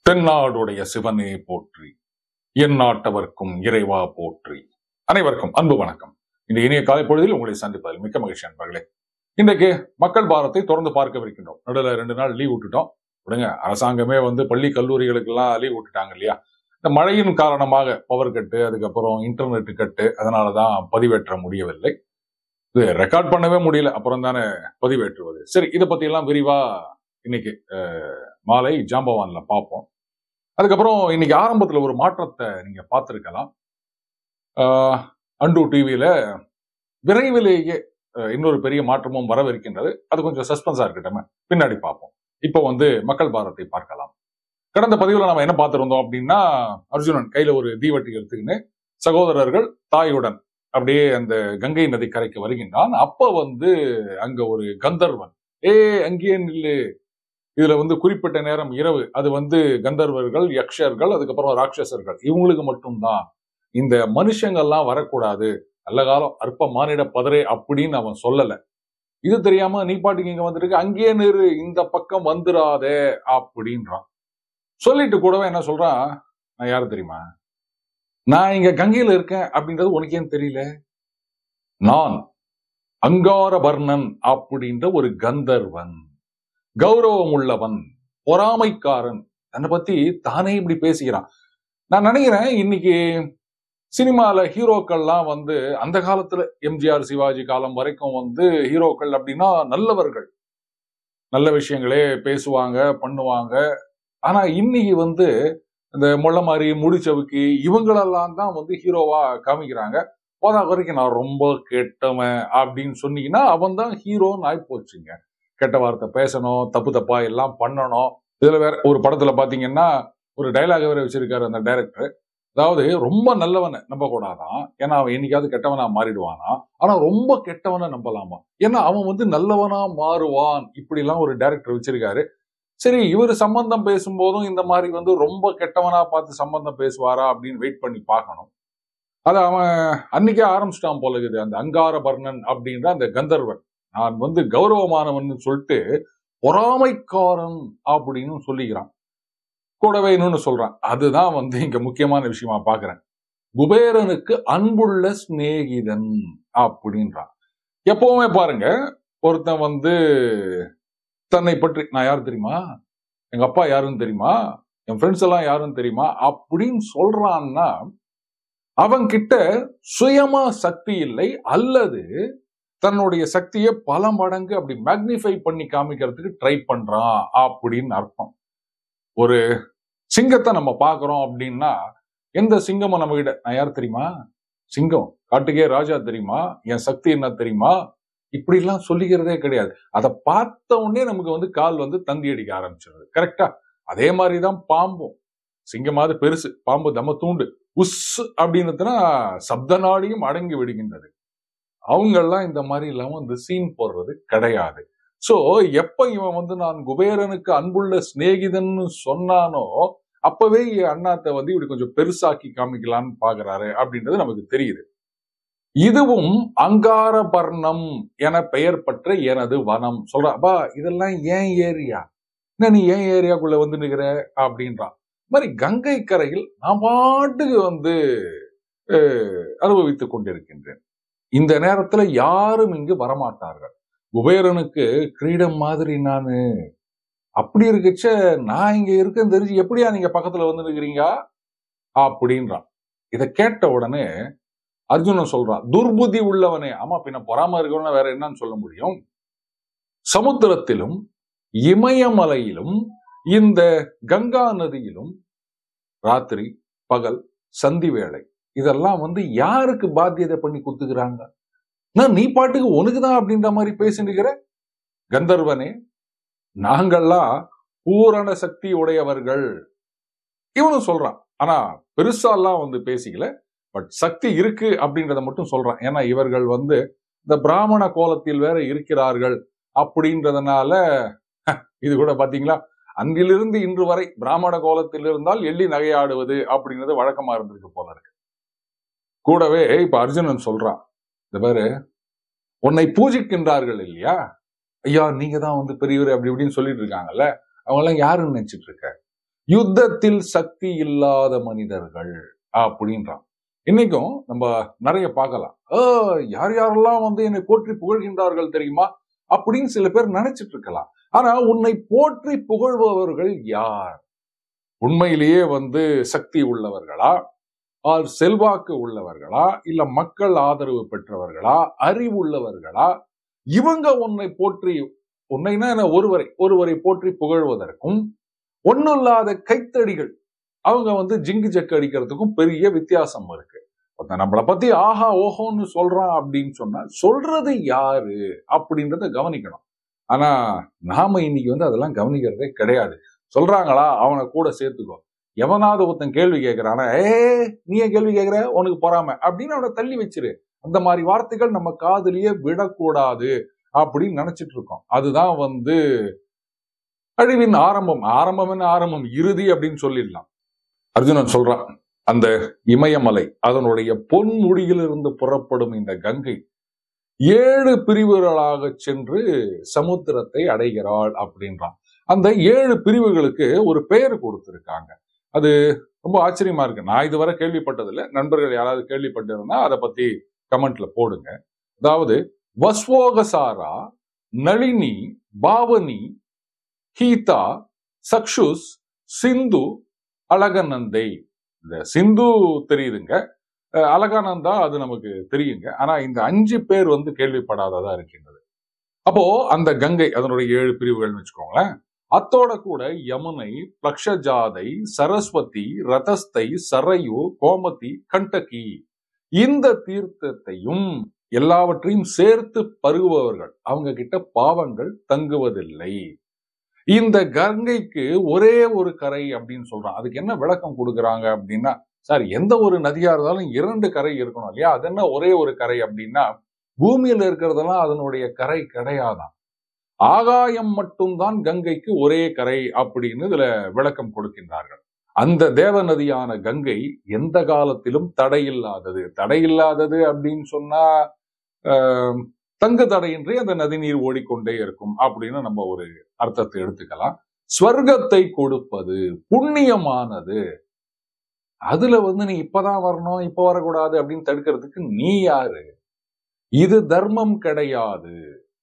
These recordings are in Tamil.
தென்னாடுடைய சிவனே போற்றி என் நாட்டவர்க்கும் இறைவா போற்றி அனைவருக்கும் அன்பு வணக்கம் இந்த இனிய காலை பொழுதில் உங்களை சந்திப்பதில் மிக்க மகிழ்ச்சி நண்பர்களே இன்றைக்கு மக்கள் பாரத்தை தொடர்ந்து பார்க்கவிருக்கின்றோம் நடுவில் ரெண்டு நாள் லீவ் விட்டுட்டோம் விடுங்க அரசாங்கமே வந்து பள்ளி கல்லூரிகளுக்கெல்லாம் லீவ் விட்டுட்டாங்க இல்லையா இந்த மழையின் காரணமாக பவர் கட்டு அதுக்கப்புறம் இன்டர்நெட் கட்டு அதனால தான் பதிவேற்ற முடியவில்லை இது ரெக்கார்ட் பண்ணவே முடியல அப்புறம் தானே பதிவேற்றுவது சரி இதை பத்தி எல்லாம் விரிவா இன்னைக்கு அஹ், மாலை ஜாம்பவான்ல பார்ப்போம் அதுக்கப்புறம் இன்னைக்கு ஆரம்பத்துல ஒரு மாற்றத்தை நீங்க பார்த்திருக்கலாம் ஆஹ், அண்டு டிவியில விரைவிலேயே அஹ், இன்னொரு பெரிய மாற்றமும் வரவிருக்கின்றது அது கொஞ்சம் சஸ்பென்ஸா இருக்கட்டும் பின்னாடி பார்ப்போம் இப்போ வந்து மக்கள் பாரத்தை பார்க்கலாம் கடந்த பதிவுல நம்ம என்ன பார்த்திருந்தோம் அப்படின்னா அர்ஜுனன் கையில ஒரு தீவட்டி எடுத்துக்கின்னு சகோதரர்கள் தாயுடன் அப்படியே அந்த கங்கை நதி கரைக்கு வருகின்றான் அப்ப வந்து அங்க ஒரு கந்தர்வன் ஏ அங்கேயே நில்லு இதுல வந்து குறிப்பிட்ட நேரம் இரவு அது வந்து கந்தர்வர்கள் யக்ஷர்கள் அதுக்கப்புறம் ராட்சசர்கள் இவங்களுக்கு மட்டும்தான் இந்த மனுஷங்கள்லாம் வரக்கூடாது நல்ல காலம் அற்ப மானிட பதரே அப்படின்னு அவன் சொல்லல இது தெரியாம நீ பாட்டுக்கு இங்க வந்துருக்கு அங்கேயே நிறு இந்த பக்கம் வந்துடாதே அப்படின்றான் சொல்லிட்டு கூடவே என்ன சொல்றான் நான் யாரு தெரியுமா நான் இங்க கங்கையில இருக்கேன் அப்படின்றது உனக்கு ஏன் தெரியல நான் அங்காரபர்ணன் அப்படின்ற ஒரு கந்தர்வன் கௌரவம் உள்ளவன் பொறாமைக்காரன் தன்னை பத்தி தானே இப்படி பேசிக்கிறான் நான் நினைக்கிறேன் இன்னைக்கு சினிமால ஹீரோக்கள்லாம் வந்து அந்த காலத்துல எம்ஜிஆர் சிவாஜி காலம் வரைக்கும் வந்து ஹீரோக்கள் அப்படின்னா நல்லவர்கள் நல்ல விஷயங்களே பேசுவாங்க பண்ணுவாங்க ஆனா இன்னைக்கு வந்து இந்த முள்ளமாரி முடிச்சவுக்கு இவங்களெல்லாம் தான் வந்து ஹீரோவா காமிக்கிறாங்க போதா வரைக்கும் நான் ரொம்ப கெட்டவன் அப்படின்னு சொன்னீங்கன்னா அவன் தான் ஹீரோன்னு ஆகி போச்சுங்க கெட்ட வார்த்தை பேசணும் தப்பு தப்பா எல்லாம் பண்ணணும் இதுல வேற ஒரு படத்துல பாத்தீங்கன்னா ஒரு டைலாக் வேற வச்சிருக்காரு அந்த டைரக்டர் அதாவது ரொம்ப நல்லவனை நம்ப கூடாதான் ஏன்னா அவன் என்னைக்காவது கெட்டவனா மாறிடுவானா ஆனா ரொம்ப கெட்டவனை நம்பலாமா ஏன்னா அவன் வந்து நல்லவனா மாறுவான் இப்படி எல்லாம் ஒரு டைரக்டர் வச்சிருக்காரு சரி இவர் சம்பந்தம் பேசும்போதும் இந்த மாதிரி வந்து ரொம்ப கெட்டவனா பார்த்து சம்பந்தம் பேசுவாரா அப்படின்னு வெயிட் பண்ணி பார்க்கணும் அது அவன் அன்னைக்கே ஆரம்பிச்சிட்டான் போல இருக்குது அந்த அங்கார பர்ணன் அப்படின்ற அந்த கந்தர்வன் நான் வந்து கௌரவமானவன் சொல்லிட்டு பொறாமைக்காரன் அப்படின்னு சொல்லிக்கிறான் கூடவே இன்னொன்னு சொல்றான் அதுதான் வந்து இங்க முக்கியமான விஷயமா பாக்குறேன் குபேரனுக்கு அன்புள்ள சிநேகிதன் அப்படின்றான் எப்பவுமே பாருங்க ஒருத்தன் வந்து தன்னை பற்றி நான் யாரு தெரியுமா எங்க அப்பா யாருன்னு தெரியுமா என் ஃப்ரெண்ட்ஸ் எல்லாம் யாருன்னு தெரியுமா அப்படின்னு சொல்றான்னா அவன் கிட்ட சுயமா சக்தி இல்லை அல்லது தன்னுடைய சக்தியை பல மடங்கு அப்படி மேக்னிஃபை பண்ணி காமிக்கிறதுக்கு ட்ரை பண்றான் அப்படின்னு அர்த்தம் ஒரு சிங்கத்தை நம்ம பார்க்கிறோம் அப்படின்னா எந்த சிங்கமும் நம்ம கிட்ட நான் யார் தெரியுமா சிங்கம் காட்டுக்கே ராஜா தெரியுமா என் சக்தி என்ன தெரியுமா இப்படி எல்லாம் சொல்லிக்கிறதே கிடையாது அதை பார்த்த உடனே நமக்கு வந்து கால் வந்து தந்தி அடிக்க ஆரம்பிச்சிருது கரெக்டா அதே மாதிரிதான் பாம்பும் சிங்கமாவது பெருசு பாம்பு தம்ம தூண்டு உஸ் அப்படின்னுனா சப்த நாடியும் அடங்கி விடுகின்றது அவங்கெல்லாம் இந்த மாதிரி இல்லாம இந்த சீன் போடுறது கிடையாது சோ எப்ப இவன் வந்து நான் குபேரனுக்கு அன்புள்ள சிநேகிதன்னு சொன்னானோ அப்பவே என் அண்ணாத்தை வந்து இப்படி கொஞ்சம் பெருசாக்கி காமிக்கலாம்னு பாக்குறாரு அப்படின்றது நமக்கு தெரியுது இதுவும் அங்காரபர்ணம் என பெயர் பெற்ற எனது வனம் சொல்ற அப்பா இதெல்லாம் ஏன் ஏரியா என்ன நீ ஏன் ஏரியாக்குள்ள வந்து நிக்கிற அப்படின்றான் இந்த மாதிரி கங்கை கரையில் நான் பாட்டுக்கு வந்து அஹ், அனுபவித்துக் கொண்டிருக்கின்றேன் இந்த நேரத்துல யாரும் இங்கு வரமாட்டார்கள் குபேரனுக்கு கிரீடம் மாதிரி நானு அப்படி இருக்கச்ச நான் இங்க இருக்கேன்னு தெரிஞ்சு எப்படியா நீங்க பக்கத்துல வந்து நிக்கிறீங்க அப்படின்றான் இதை கேட்ட உடனே அர்ஜுனன் சொல்றான் துர்புத்தி உள்ளவனே ஆமா பின்ன பொறாம இருக்கவன வேற என்னன்னு சொல்ல முடியும் சமுத்திரத்திலும் இமயமலையிலும் இந்த கங்கா நதியிலும் ராத்திரி பகல் சந்தி வேளை இதெல்லாம் வந்து யாருக்கு பாத்தியதை பண்ணி குத்துக்கிறாங்க நான் நீ பாட்டுக்கு உனக்குதான் அப்படின்ற மாதிரி பேசினுக்கிற கந்தர்வனே நாங்கள்லாம் பூரண சக்தி உடையவர்கள் இவனும் சொல்றான் ஆனா பெருசாலாம் வந்து பேசிக்கல பட் சக்தி இருக்கு அப்படின்றத மட்டும் சொல்றான் ஏன்னா இவர்கள் வந்து இந்த பிராமண கோலத்தில் வேற இருக்கிறார்கள் அப்படின்றதுனால இது கூட பாத்தீங்களா அன்றிலிருந்து இன்று வரை பிராமண கோலத்தில் இருந்தால் எள்ளி நகையாடுவது அப்படின்றது வழக்கமா இருந்திருக்கு போல இருக்கு கூடவே இப்ப அர்ஜுனன் சொல்றான் இந்த பாரு உன்னை பூஜிக்கின்றார்கள் இல்லையா ஐயா நீங்க தான் வந்து பெரியவர் அப்படி இப்படின்னு சொல்லிட்டு இருக்காங்கல்ல அவங்க எல்லாம் யாருன்னு நினைச்சிட்டு இருக்க யுத்தத்தில் சக்தி இல்லாத மனிதர்கள் அப்படின்றான் இன்னைக்கும் நம்ம நிறைய பார்க்கலாம் "ஆ, யார் யாரெல்லாம் வந்து என்னை போற்றி புகழ்கின்றார்கள் தெரியுமா அப்படின்னு சில பேர் நினைச்சிட்டு இருக்கலாம் ஆனா உன்னை போற்றி புகழ்பவர்கள் யார் உண்மையிலேயே வந்து சக்தி உள்ளவர்களா ஆர் செல்வாக்கு உள்ளவர்களா இல்ல மக்கள் ஆதரவு பெற்றவர்களா அறிவுள்ளவர்களா இவங்க உன்னை போற்றி உன்னைனா என்ன ஒருவரை ஒருவரை போற்றி புகழ்வதற்கும் ஒண்ணும் இல்லாத கைத்தடிகள் அவங்க வந்து ஜிங்கு ஜக்கு அடிக்கிறதுக்கும் பெரிய வித்தியாசம் இருக்கு ஒருத்தன் நம்மளை பத்தி ஆஹா ஓஹோன்னு சொல்றான் அப்படின்னு சொன்னா சொல்றது யாரு அப்படின்றத கவனிக்கணும் ஆனா நாம இன்னைக்கு வந்து அதெல்லாம் கவனிக்கிறதே கிடையாது சொல்றாங்களா அவனை கூட சேர்த்துக்கோ எவனாவது ஒருத்தன் கேள்வி கேட்கிறானா ஏ நீ ஏன் கேள்வி கேட்கிற உனக்கு பொறாம அப்படின்னு அவனை தள்ளி வச்சிரு அந்த மாதிரி வார்த்தைகள் நம்ம காதுலயே விடக்கூடாது அப்படின்னு நினைச்சிட்டு இருக்கோம் அதுதான் வந்து அழிவின் ஆரம்பம் ஆரம்பம் என்ன ஆரம்பம் இறுதி அப்படின்னு சொல்லிடலாம் அர்ஜுனன் சொல்றான் அந்த இமயமலை அதனுடைய பொன்முடியிலிருந்து புறப்படும் இந்த கங்கை ஏழு பிரிவுகளாக சென்று சமுத்திரத்தை அடைகிறாள் அப்படின்றான் அந்த ஏழு பிரிவுகளுக்கு ஒரு பெயர் கொடுத்திருக்காங்க அது ரொம்ப ஆச்சரியமா இருக்கு நான் இதுவரை கேள்விப்பட்டதில்லை நண்பர்கள் யாராவது கேள்விப்பட்டிருந்தா அதை பத்தி கமெண்ட்ல போடுங்க அதாவது வஸ்வோகசாரா நளினி பாவனி ஹீதா சக்ஷுஸ் சிந்து அழகநந்தை இந்த சிந்து தெரியுதுங்க அஹ் அழகானந்தா அது நமக்கு தெரியுங்க ஆனா இந்த அஞ்சு பேர் வந்து கேள்விப்படாததா இருக்கின்றது அப்போ அந்த கங்கை அதனுடைய ஏழு பிரிவுகள்னு வச்சுக்கோங்களேன் அத்தோட கூட யமுனை பிளக்ஷஜாதை சரஸ்வதி ரதஸ்தை சரையு கோமதி கண்டகி இந்த தீர்த்தத்தையும் எல்லாவற்றையும் சேர்த்து பருகுபவர்கள் அவங்க கிட்ட பாவங்கள் தங்குவதில்லை இந்த கங்கைக்கு ஒரே ஒரு கரை அப்படின்னு சொல்றான் அதுக்கு என்ன விளக்கம் கொடுக்குறாங்க அப்படின்னா சார் எந்த ஒரு நதியா இருந்தாலும் இரண்டு கரை இருக்கணும் இல்லையா அது என்ன ஒரே ஒரு கரை அப்படின்னா பூமியில இருக்கிறதெல்லாம் அதனுடைய கரை கிடையாதான் ஆகாயம் மட்டும்தான் கங்கைக்கு ஒரே கரை அப்படின்னு இதுல விளக்கம் கொடுக்கின்றார்கள் அந்த தேவ நதியான கங்கை எந்த காலத்திலும் தடையில்லாதது தடையில்லாதது அப்படின்னு சொன்னா ஆஹ், தங்கு தடையின்றி அந்த நதிநீர் ஓடிக்கொண்டே இருக்கும் அப்படின்னு நம்ம ஒரு அர்த்தத்தை எடுத்துக்கலாம் ஸ்வர்க்கத்தை கொடுப்பது புண்ணியமானது அதுல வந்து நீ இப்பதான் வரணும் இப்ப வரக்கூடாது அப்படின்னு தடுக்கிறதுக்கு நீ யாரு இது தர்மம் கிடையாது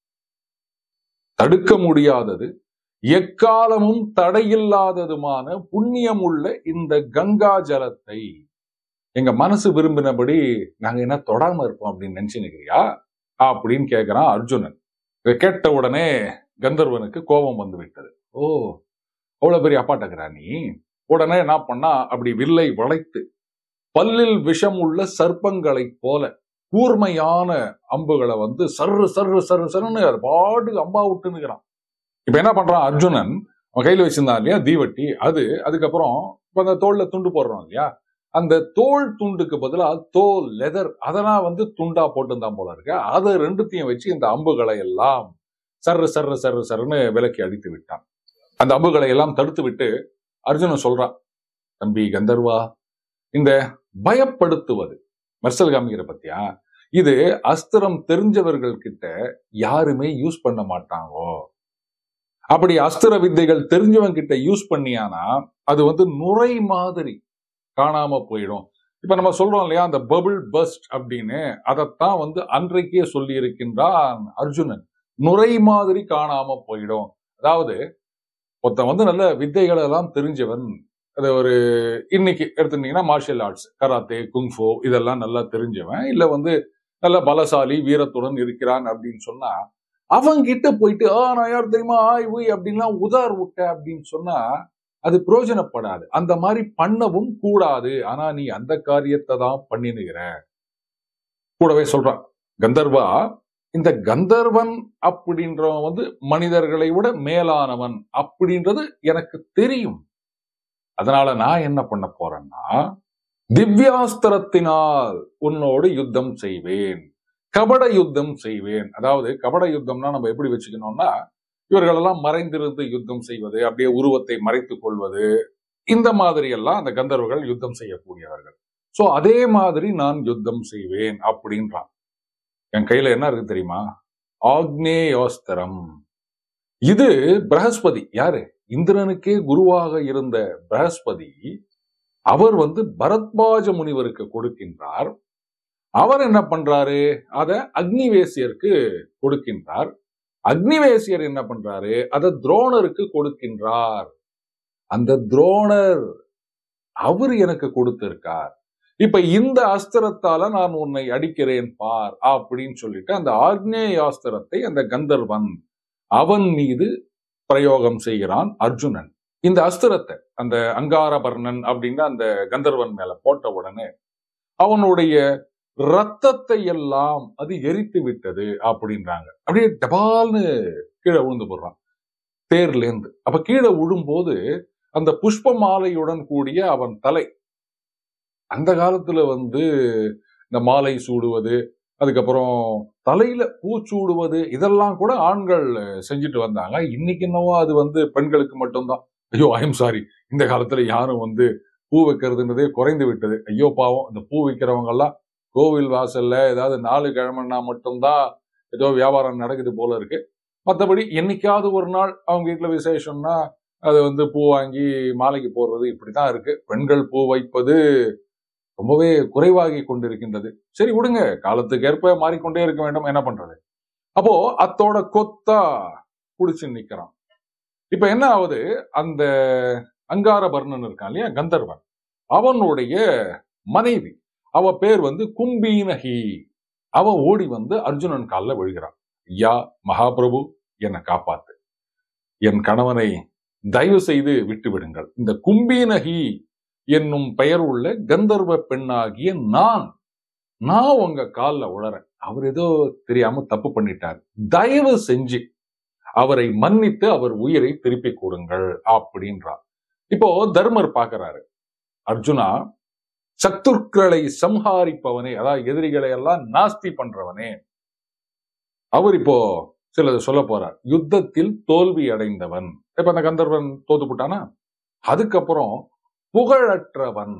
தடுக்க முடியாதது எக்காலமும் தடையில்லாததுமான புண்ணியம் உள்ள இந்த கங்கா ஜலத்தை எங்க மனசு விரும்பினபடி நாங்க என்ன தொடாம இருப்போம் அப்படின்னு நினைச்சு நிக்கிறியா அப்படின்னு கேக்குறான் அர்ஜுனன் இதை கேட்ட உடனே கந்தர்வனுக்கு கோபம் வந்து விட்டது ஓ அவ்வளவு பெரிய அப்பாட்டக்கிறா நீ உடனே என்ன பண்ணா அப்படி வில்லை வளைத்து பல்லில் விஷம் உள்ள சர்ப்பங்களைப் போல கூர்மையான அம்புகளை வந்து சர்ரு சர்ரு சர்ரு சர்ருன்னு அது பாட்டுக்கு அம்பா விட்டுனுக்கிறான் இப்ப என்ன பண்றான் அர்ஜுனன் அவன் கையில வச்சிருந்தான் இல்லையா தீவட்டி அது அதுக்கப்புறம் இப்ப அந்த தோல்ல துண்டு போடுறோம் இல்லையா அந்த தோல் துண்டுக்கு பதிலா தோல் லெதர் அதெல்லாம் வந்து துண்டா போட்டிருந்தான் போல இருக்கு அதை ரெண்டுத்தையும் வச்சு இந்த அம்புகளை எல்லாம் சர்ரு சர்ரு சர்ரு சர்ருன்னு விலக்கி அடித்து விட்டான் அந்த அம்புகளை எல்லாம் தடுத்து விட்டு அர்ஜுனன் சொல்றான் தம்பி கந்தர்வா இந்த பயப்படுத்துவது மெர்சல் காமிக்கிற பத்தியா இது அஸ்திரம் தெரிஞ்சவர்கள் கிட்ட யாருமே யூஸ் பண்ண மாட்டாங்கோ அப்படி அஸ்திர வித்தைகள் தெரிஞ்சவங்க கிட்ட யூஸ் பண்ணியானா அது வந்து நுரை மாதிரி காணாம போயிடும் இப்ப நம்ம சொல்றோம் இல்லையா அந்த பபிள் பஸ்ட் அப்படின்னு அதைத்தான் வந்து அன்றைக்கே சொல்லி இருக்கின்றான் அர்ஜுனன் நுரை மாதிரி காணாம போயிடும் அதாவது ஒருத்தன் வந்து நல்ல வித்தைகள் எல்லாம் தெரிஞ்சவன் அது ஒரு இன்னைக்கு எடுத்துட்டீங்கன்னா மார்ஷியல் ஆர்ட்ஸ் கராத்தே குங்ஃபோ இதெல்லாம் நல்லா தெரிஞ்சவன் இல்ல வந்து நல்ல பலசாலி வீரத்துடன் இருக்கிறான் அப்படின்னு சொன்னா அவங்கிட்ட போயிட்டு ஆ நான் யார் தெரியுமா ஆய் ஊய் அப்படின்லாம் உதார் விட்ட அப்படின்னு சொன்னா அது பிரயோஜனப்படாது அந்த மாதிரி பண்ணவும் கூடாது ஆனா நீ அந்த காரியத்தை தான் பண்ணினுகிற கூடவே சொல்றான் கந்தர்வா இந்த கந்தர்வன் அப்படின்றவன் வந்து மனிதர்களை விட மேலானவன் அப்படின்றது எனக்கு தெரியும் அதனால நான் என்ன பண்ண போறேன்னா திவ்யாஸ்திரத்தினால் உன்னோடு யுத்தம் செய்வேன் கபட யுத்தம் செய்வேன் அதாவது கபட யுத்தம்னா நம்ம எப்படி வச்சுக்கணும்னா இவர்களெல்லாம் மறைந்திருந்து யுத்தம் செய்வது அப்படியே உருவத்தை மறைத்துக் கொள்வது இந்த மாதிரி எல்லாம் அந்த கந்தர்வர்கள் யுத்தம் செய்யக்கூடியவர்கள் சோ அதே மாதிரி நான் யுத்தம் செய்வேன் அப்படின்றான் என் கையில என்ன இருக்கு தெரியுமா ஆக்னேயோஸ்திரம் இது பிரகஸ்பதி யாரு இந்திரனுக்கே குருவாக இருந்த பிரகஸ்பதி அவர் வந்து பரத்வாஜ முனிவருக்கு கொடுக்கின்றார் அவர் என்ன பண்றாரு அத அக்னிவேசியருக்கு கொடுக்கின்றார் அக்னிவேசியர் என்ன பண்றாரு அத துரோணருக்கு கொடுக்கின்றார் அந்த துரோணர் அவர் எனக்கு கொடுத்திருக்கார் இப்ப இந்த அஸ்திரத்தால நான் உன்னை அடிக்கிறேன் பார் அப்படின்னு சொல்லிட்டு அந்த ஆக்னேயாஸ்திரத்தை அந்த கந்தர்வன் அவன் மீது பிரயோகம் செய்கிறான் அர்ஜுனன் இந்த அஸ்திரத்தை அந்த அங்காரபர்ணன் அப்படின்னா அந்த கந்தர்வன் மேல போட்ட உடனே அவனுடைய ரத்தத்தை எல்லாம் அது எரித்து விட்டது அப்படின்றாங்க அப்படியே டபால்னு கீழே விழுந்து போடுறான் தேர்ல இருந்து அப்ப கீழே விழும்போது அந்த புஷ்ப மாலையுடன் கூடிய அவன் தலை அந்த காலத்துல வந்து இந்த மாலை சூடுவது அதுக்கப்புறம் தலையில பூ சூடுவது இதெல்லாம் கூட ஆண்கள் செஞ்சுட்டு வந்தாங்க இன்னைக்கு என்னவோ அது வந்து பெண்களுக்கு மட்டும்தான் ஐயோ ஐம் சாரி இந்த காலத்துல யாரும் வந்து பூ வைக்கிறதுன்றதே குறைந்து விட்டது ஐயோ பாவம் இந்த பூ வைக்கிறவங்க எல்லாம் கோவில் வாசல்ல ஏதாவது நாலு கிழமைன்னா மட்டும்தான் ஏதோ வியாபாரம் நடக்குது போல இருக்கு மற்றபடி என்னைக்காவது ஒரு நாள் அவங்க வீட்டுல விசேஷம்னா அது வந்து பூ வாங்கி மாலைக்கு போடுறது இப்படிதான் இருக்கு பெண்கள் பூ வைப்பது ரொம்பவே குறைவாகி கொண்டிருக்கின்றது சரி விடுங்க காலத்துக்கு ஏற்ப மாறிக்கொண்டே இருக்க வேண்டும் என்ன பண்றது அப்போ அத்தோட கொத்தா புடிச்சு நிக்கிறான் இப்ப என்ன ஆகுது அந்த அங்காரபர்ணன் இருக்கான் இல்லையா கந்தர்வன் அவனுடைய மனைவி அவ பேர் வந்து கும்பீனகி அவ ஓடி வந்து அர்ஜுனன் காலில் விழுகிறான் ஐயா மகாபிரபு என்னை காப்பாத்து என் கணவனை தயவு செய்து விட்டு விடுங்கள் இந்த கும்பீனகி என்னும் பெயர் உள்ள கந்தர்வ பெண்ணாகிய நான் நான் உங்க காலில் உளறேன் அவர் ஏதோ தெரியாம தப்பு பண்ணிட்டார் தயவு செஞ்சு அவரை மன்னித்து அவர் உயிரை திருப்பி கொடுங்கள் அப்படின்றார் இப்போ தர்மர் பாக்குறாரு அர்ஜுனா சத்துருக்களை சம்ஹாரிப்பவனே அதாவது எதிரிகளை எல்லாம் நாஸ்தி பண்றவனே அவர் இப்போ சிலது சொல்ல போறார் யுத்தத்தில் தோல்வி அடைந்தவன் இப்ப அந்த கந்தர்வன் தோத்து போட்டானா அதுக்கப்புறம் புகழற்றவன்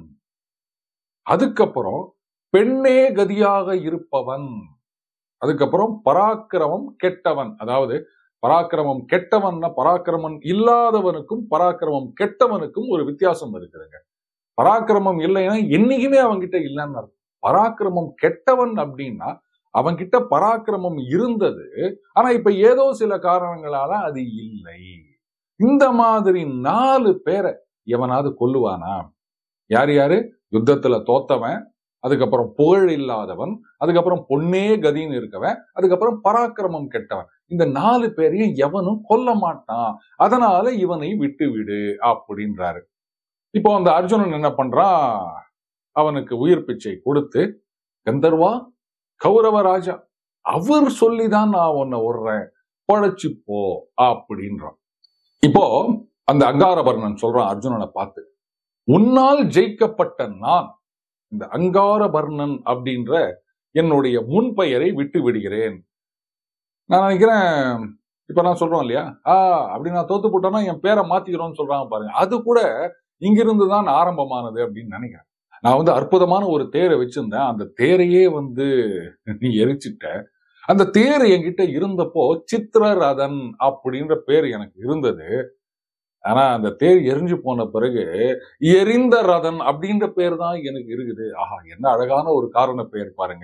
அதுக்கப்புறம் பெண்ணே கதியாக இருப்பவன் அதுக்கப்புறம் பராக்கிரமம் கெட்டவன் அதாவது பராக்கிரமம் கெட்டவன்னா பராக்கிரமம் இல்லாதவனுக்கும் பராக்கிரமம் கெட்டவனுக்கும் ஒரு வித்தியாசம் இருக்குதுங்க பராக்கிரமம் இல்லைன்னா என்னைக்குமே அவன்கிட்ட இல்லைன்னு அர்த்தம் பராக்கிரமம் கெட்டவன் அப்படின்னா அவன்கிட்ட பராக்கிரமம் இருந்தது ஆனா இப்ப ஏதோ சில காரணங்களால அது இல்லை இந்த மாதிரி நாலு பேரை எவனாவது கொல்லுவானா யார் யாரு யுத்தத்துல தோத்தவன் அதுக்கப்புறம் புகழ் இல்லாதவன் அதுக்கப்புறம் பொன்னே கதின்னு இருக்கவன் அதுக்கப்புறம் பராக்கிரமம் கெட்டவன் இந்த நாலு பேரையும் எவனும் கொல்ல மாட்டான் அதனால இவனை விட்டு விடு அப்படின்றாரு இப்போ அந்த அர்ஜுனன் என்ன பண்றான் அவனுக்கு உயிர் பிச்சை கொடுத்து கந்தர்வா கௌரவ ராஜா அவர் சொல்லிதான் நான் உன்னை விடுறேன் பழச்சு போ அப்படின்றான் இப்போ அந்த அங்காரபர்ணன் சொல்றான் அர்ஜுனனை பார்த்து உன்னால் ஜெயிக்கப்பட்ட நான் இந்த அங்காரபர்ணன் அப்படின்ற என்னுடைய முன்பெயரை விட்டு விடுகிறேன் நான் நினைக்கிறேன் இப்ப நான் சொல்றோம் இல்லையா ஆ அப்படி நான் தோத்து போட்டேன்னா என் பேரை மாத்திக்கிறோம்னு சொல்றாங்க பாருங்க அது கூட இங்கிருந்து தான் ஆரம்பமானது அப்படின்னு நினைக்கிறேன் நான் வந்து அற்புதமான ஒரு தேரை வச்சிருந்தேன் அந்த தேரையே வந்து நீ எரிச்சிட்ட அந்த தேர் என்கிட்ட இருந்தப்போ சித்திரரதன் அப்படின்ற பேர் எனக்கு இருந்தது ஆனா அந்த தேர் எரிஞ்சு போன பிறகு எரிந்த ரதன் அப்படின்ற பேர் தான் எனக்கு இருக்குது ஆஹா என்ன அழகான ஒரு காரண பெயர் பாருங்க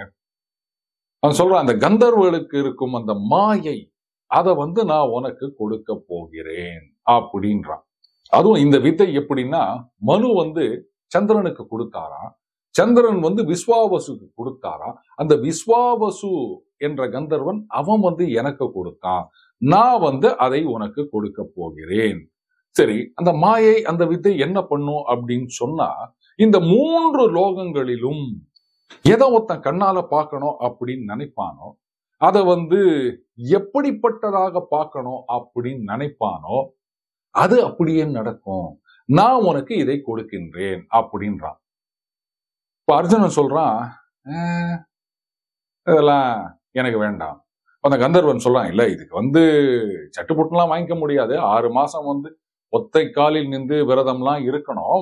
அவன் சொல்றான் அந்த கந்தர்வர்களுக்கு இருக்கும் அந்த மாயை அதை வந்து நான் உனக்கு கொடுக்க போகிறேன் அப்படின்றான் அதுவும் இந்த வித்தை எப்படின்னா மனு வந்து சந்திரனுக்கு கொடுத்தாராம் சந்திரன் வந்து விஸ்வாவசுக்கு கொடுத்தாராம் அந்த விஸ்வாவசு என்ற கந்தர்வன் அவன் வந்து எனக்கு கொடுத்தான் நான் வந்து அதை உனக்கு கொடுக்க போகிறேன் சரி அந்த மாயை அந்த வித்தை என்ன பண்ணும் அப்படின்னு சொன்னா இந்த மூன்று லோகங்களிலும் எதை ஒருத்தன் கண்ணால பார்க்கணும் அப்படின்னு நினைப்பானோ அதை வந்து எப்படிப்பட்டதாக பார்க்கணும் அப்படின்னு நினைப்பானோ அது அப்படியே நடக்கும் நான் உனக்கு இதை கொடுக்கின்றேன் அப்படின்றான் இப்ப அர்ஜுனன் சொல்றான் "ஆஹ், இதெல்லாம் எனக்கு வேண்டாம் அந்த கந்தர்வன் சொல்றான் இல்ல இதுக்கு வந்து சட்டுப்புட்டுலாம் வாங்கிக்க முடியாது ஆறு மாசம் வந்து ஒத்தை காலில் நின்று விரதம்லாம் இருக்கணும்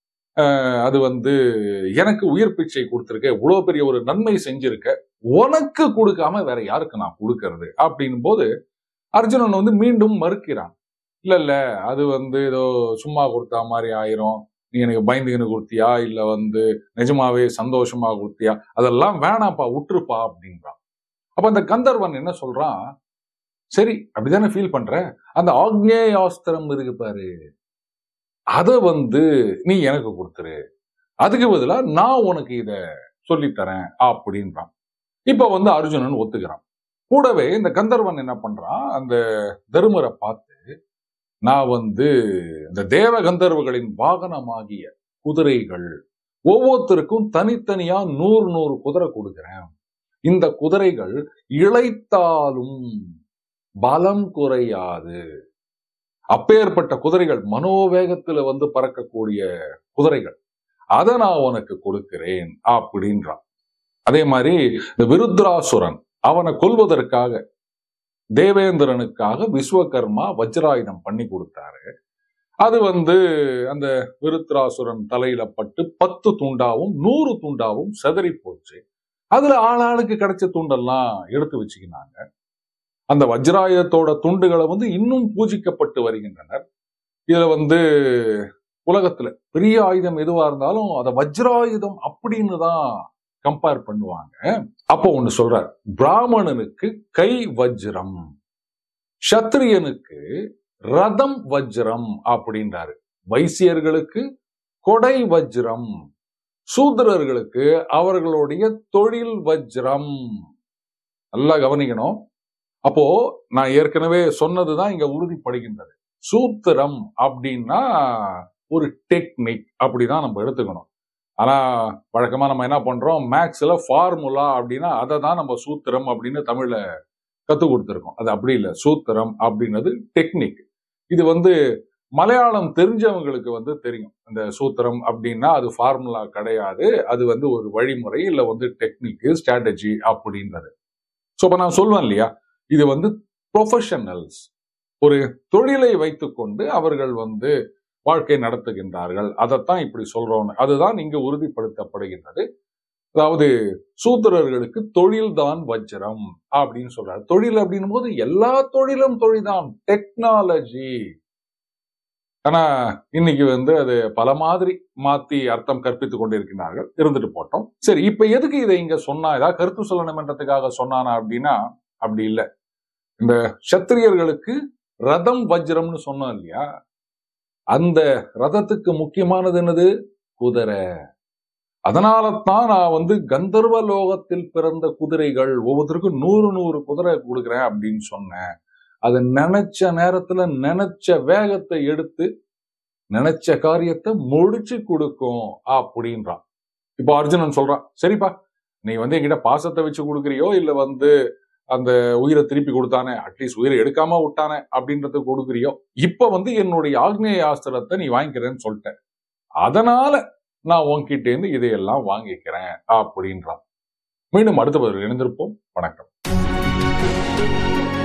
அஹ் அது வந்து எனக்கு உயிர் பிச்சை கொடுத்துருக்க இவ்வளவு பெரிய ஒரு நன்மை செஞ்சிருக்க உனக்கு கொடுக்காம வேற யாருக்கு நான் கொடுக்கறது அப்படின்னும் போது அர்ஜுனன் வந்து மீண்டும் மறுக்கிறான் இல்ல இல்ல அது வந்து ஏதோ சும்மா கொடுத்தா மாதிரி ஆயிரும் நீ எனக்கு பயந்துக்கின்னு கொடுத்தியா இல்ல வந்து நிஜமாவே சந்தோஷமா கொடுத்தியா அதெல்லாம் வேணாம்ப்பா விட்டுருப்பா அப்படின்றான் அப்ப அந்த கந்தர்வன் என்ன சொல்றான் சரி அப்படிதானே ஃபீல் பண்ற அந்த ஆக்னேயாஸ்திரம் இருக்கு பாரு அத வந்து நீ எனக்கு கொடுத்துரு அதுக்கு பதிலா நான் உனக்கு இத சொல்லித்தரேன் அப்படின்றான் இப்ப வந்து அர்ஜுனன் ஒத்துக்கிறான் கூடவே இந்த கந்தர்வன் என்ன பண்றான் அந்த தருமரை பார்த்து நான் வந்து இந்த தேவ கந்தர்வர்களின் வாகனமாகிய குதிரைகள் ஒவ்வொருத்தருக்கும் தனித்தனியா நூறு நூறு குதிரை கொடுக்கிறேன் இந்த குதிரைகள் இழைத்தாலும் பலம் குறையாது அப்பேற்பட்ட குதிரைகள் மனோவேகத்துல வந்து பறக்கக்கூடிய குதிரைகள் அதை நான் உனக்கு கொடுக்கிறேன் அப்படின்றான் அதே மாதிரி இந்த விருத்ராசுரன் அவனை கொல்வதற்காக தேவேந்திரனுக்காக விஸ்வகர்மா வஜ்ராயுதம் பண்ணி கொடுத்தாரு அது வந்து அந்த விருத்ராசுரன் தலையில பட்டு பத்து துண்டாவும் நூறு துண்டாவும் செதறி போச்சு அதுல ஆளாளுக்கு கிடைச்ச துண்டெல்லாம் எடுத்து வச்சுக்கினாங்க அந்த வஜ்ராயுதத்தோட துண்டுகளை வந்து இன்னும் பூஜிக்கப்பட்டு வருகின்றனர் இதுல வந்து உலகத்துல பெரிய ஆயுதம் எதுவா இருந்தாலும் அத வஜ்ராயுதம் அப்படின்னு தான் கம்பேர் பண்ணுவாங்க அப்போ ஒண்ணு சொல்றார் பிராமணனுக்கு கை வஜ்ரம் சத்திரியனுக்கு ரதம் வஜ்ரம் அப்படின்றாரு வைசியர்களுக்கு கொடை வஜ்ரம் சூத்திரர்களுக்கு அவர்களுடைய தொழில் வஜ்ரம் நல்லா கவனிக்கணும் அப்போ நான் ஏற்கனவே சொன்னதுதான் இங்க உறுதிப்படுகின்றது சூத்திரம் அப்படின்னா ஒரு டெக்னிக் அப்படிதான் நம்ம எடுத்துக்கணும் ஆனா வழக்கமா நம்ம என்ன பண்றோம் மேக்ஸ்ல ஃபார்முலா அப்படின்னா அதை தான் நம்ம சூத்திரம் அப்படின்னு தமிழ்ல கத்து கொடுத்துருக்கோம் அது அப்படி இல்லை சூத்திரம் அப்படின்றது டெக்னிக் இது வந்து மலையாளம் தெரிஞ்சவங்களுக்கு வந்து தெரியும் இந்த சூத்திரம் அப்படின்னா அது ஃபார்முலா கிடையாது அது வந்து ஒரு வழிமுறை இல்லை வந்து டெக்னிக் ஸ்ட்ராட்டஜி அப்படின்றது ஸோ இப்போ நான் சொல்லுவேன் இல்லையா இது வந்து ப்ரொஃபஷனல்ஸ் ஒரு தொழிலை வைத்துக்கொண்டு அவர்கள் வந்து வாழ்க்கை நடத்துகின்றார்கள் அதைத்தான் இப்படி சொல்றோம் அதுதான் இங்கு உறுதிப்படுத்தப்படுகின்றது அதாவது சூத்திரர்களுக்கு தொழில்தான் வஜ்ரம் அப்படின்னு சொல்றாரு தொழில் அப்படின்னும் போது எல்லா தொழிலும் தொழில்தான் டெக்னாலஜி ஆனா இன்னைக்கு வந்து அது பல மாதிரி மாத்தி அர்த்தம் கற்பித்துக் கொண்டிருக்கிறார்கள் இருந்துட்டு போட்டோம் சரி இப்ப எதுக்கு இதை இங்க சொன்னா ஏதாவது கருத்து சொல்லணும்ன்றதுக்காக சொன்னானா அப்படின்னா அப்படி இல்லை இந்த சத்திரியர்களுக்கு ரதம் வஜ்ரம்னு சொன்னோம் இல்லையா அந்த ரதத்துக்கு முக்கியமானது என்னது குதிரை அதனால தான் நான் வந்து கந்தர்வ லோகத்தில் பிறந்த குதிரைகள் ஒவ்வொருத்தருக்கும் நூறு நூறு குதிரை கொடுக்குறேன் அப்படின்னு சொன்னேன் அது நினைச்ச நேரத்துல நினைச்ச வேகத்தை எடுத்து நினைச்ச காரியத்தை முடிச்சு கொடுக்கும் அப்படின்றான் இப்போ அர்ஜுனன் சொல்றான் சரிப்பா நீ வந்து என்கிட்ட பாசத்தை வச்சு கொடுக்குறியோ இல்ல வந்து அந்த உயிரை திருப்பி கொடுத்தானே அட்லீஸ்ட் உயிரை எடுக்காம விட்டானே அப்படின்றத கொடுக்குறியோ இப்ப வந்து என்னுடைய ஆக்னேய ஆஸ்திரத்தை நீ வாங்கிக்கிறேன்னு சொல்லிட்டேன் அதனால நான் உன்கிட்ட இருந்து இதையெல்லாம் வாங்கிக்கிறேன் அப்படின்றான் மீண்டும் அடுத்த பதில் இணைந்திருப்போம் வணக்கம்